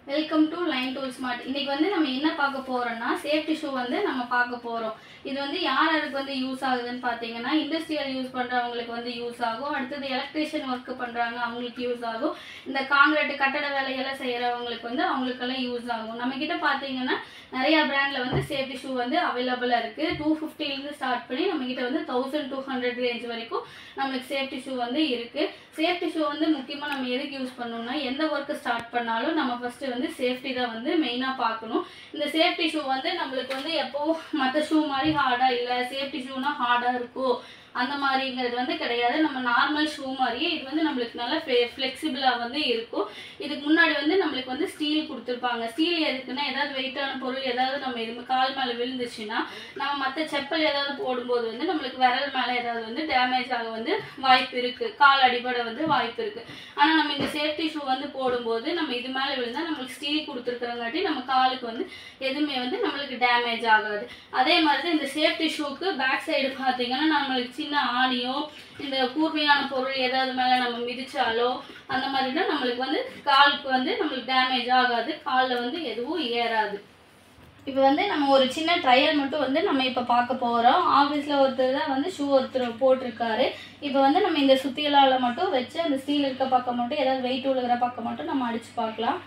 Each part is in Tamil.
welcome to line tool smart இன்னைக்கு வந்து நம்ம என்ன பார்க்க போறோம்னா சேஃப்டி ஷூ வந்து நம்ம பார்க்க போறோம் இது வந்து யார் யாருக்கு வந்து யூஸ் ஆகுதுன்னு பார்த்தீங்கன்னா இண்டஸ்ட்ரியல் யூஸ் பண்றவங்களுக்கு வந்து யூஸ் ஆகும் அடுத்தது எலக்ட்ரிஷியன் ஒர்க் பண்றாங்க அவங்களுக்கு யூஸ் ஆகும் இந்த காங்கிரீட் கட்டட வேலையெல்லாம் செய்யறவங்களுக்கு வந்து அவங்களுக்கெல்லாம் யூஸ் ஆகும் நம்ம கிட்ட பார்த்தீங்கன்னா நிறைய பிராண்ட்ல வந்து சேஃப்டி ஷூ வந்து அவைலபிளா இருக்கு டூ இருந்து ஸ்டார்ட் பண்ணி நம்ம கிட்ட வந்து தௌசண்ட் டூ ஹண்ட்ரட் ரேஞ்ச் வரைக்கும் நம்மளுக்கு சேஃப்டி ஷூ வந்து இருக்கு சேஃப்டி ஷூ வந்து முக்கியமாக நம்ம எதுக்கு யூஸ் பண்ணணும்னா எந்த ஒர்க்கு ஸ்டார்ட் பண்ணாலும் நம்ம ஃபஸ்ட்டு வந்து சேஃப்டி தான் வந்து மெயினாக பார்க்கணும் இந்த சேஃப்டி ஷூ வந்து நம்மளுக்கு வந்து எப்போவும் மற்ற ஷூ மாதிரி ஹார்டாக இல்லை சேஃப்டி ஷூனா ஹார்டாக இருக்கும் அந்த மாதிரிங்கிறது வந்து கிடையாது நம்ம நார்மல் ஷூ மாதிரியே இது வந்து நம்மளுக்கு நல்லா ஃப்ளெக்சிபிளாக வந்து இருக்கும் இதுக்கு முன்னாடி வந்து நம்மளுக்கு வந்து ஸ்டீல் கொடுத்துருப்பாங்க ஸ்டீல் எதுக்குன்னா ஏதாவது வெயிட்டான பொருள் ஏதாவது நம்ம இது கால் மேலே விழுந்துச்சுன்னா நம்ம மற்ற செப்பல் ஏதாவது போடும்போது வந்து நம்மளுக்கு விரல் மேலே ஏதாவது வந்து டேமேஜ் ஆக வந்து வாய்ப்பு இருக்குது கால் அடிபட வந்து வாய்ப்பு இருக்குது ஆனால் நம்ம இந்த சேஃப்டி ஷூ வந்து போடும்போது நம்ம இது மேலே விழுந்தால் நம்மளுக்கு ஸ்டீல் கொடுத்துருக்கறங்காட்டி நம்ம காலுக்கு வந்து எதுவுமே வந்து நம்மளுக்கு டேமேஜ் ஆகாது அதே மாதிரி தான் இந்த சேஃப்டி ஷூக்கு பேக் சைடு பார்த்தீங்கன்னா நம்மளுக்கு சின்ன ஆணியோ இந்த கூர்மையான பொருள் ஏதாவது மேலே நம்ம மிதிச்சாலோ அந்த மாதிரினா நம்மளுக்கு வந்து காலுக்கு வந்து நம்மளுக்கு டேமேஜ் ஆகாது காலில் வந்து எதுவும் ஏறாது இப்போ வந்து நம்ம ஒரு சின்ன ட்ரையல் மட்டும் வந்து நம்ம இப்போ பார்க்க போகிறோம் ஆஃபீஸில் ஒருத்தர் தான் வந்து ஷூ ஒருத்தர் போட்டிருக்காரு இப்போ வந்து நம்ம இந்த சுத்தியலால் மட்டும் வச்சு அந்த ஸ்டீல் இருக்க பக்கம் மட்டும் ஏதாவது வெயிட் விழுகிற பக்கம் மட்டும் நம்ம அடித்து பார்க்கலாம்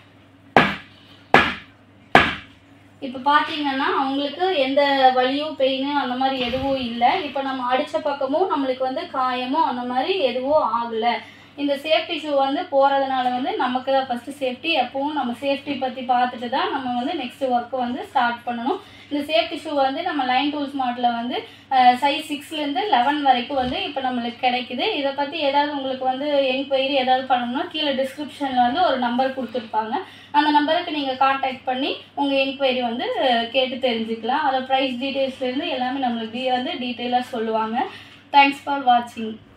இப்போ பார்த்தீங்கன்னா அவங்களுக்கு எந்த வலியும் பெயின் அந்த மாதிரி எதுவும் இல்லை இப்போ நம்ம அடித்த பக்கமும் நம்மளுக்கு வந்து காயமும் அந்த மாதிரி எதுவும் ஆகலை இந்த சேஃப்டி ஷூ வந்து போகிறதுனால வந்து நமக்கு தான் ஃபஸ்ட்டு சேஃப்டி எப்பவும் நம்ம சேஃப்டி பற்றி பார்த்துட்டு தான் நம்ம வந்து நெக்ஸ்ட் ஒர்க்கு வந்து ஸ்டார்ட் பண்ணணும் இந்த சேஃப்டி ஷூ வந்து நம்ம லைன் டூல்ஸ் மார்ட்டில் வந்து சைஸ் சிக்ஸ்லேருந்து லெவன் வரைக்கும் வந்து இப்போ நம்மளுக்கு கிடைக்குது இதை பற்றி ஏதாவது உங்களுக்கு வந்து என்கொயரி ஏதாவது பண்ணணும்னா கீழே டிஸ்கிரிப்ஷனில் வந்து ஒரு நம்பர் கொடுத்துருப்பாங்க அந்த நம்பருக்கு நீங்கள் காண்டாக்ட் பண்ணி உங்கள் என்கொயரி வந்து கேட்டு தெரிஞ்சுக்கலாம் அதோட ப்ரைஸ் டீட்டெயில்ஸ்லேருந்து எல்லாமே நம்மளுக்கு வந்து டீட்டெயிலாக சொல்லுவாங்க தேங்க்ஸ் ஃபார் வாட்சிங்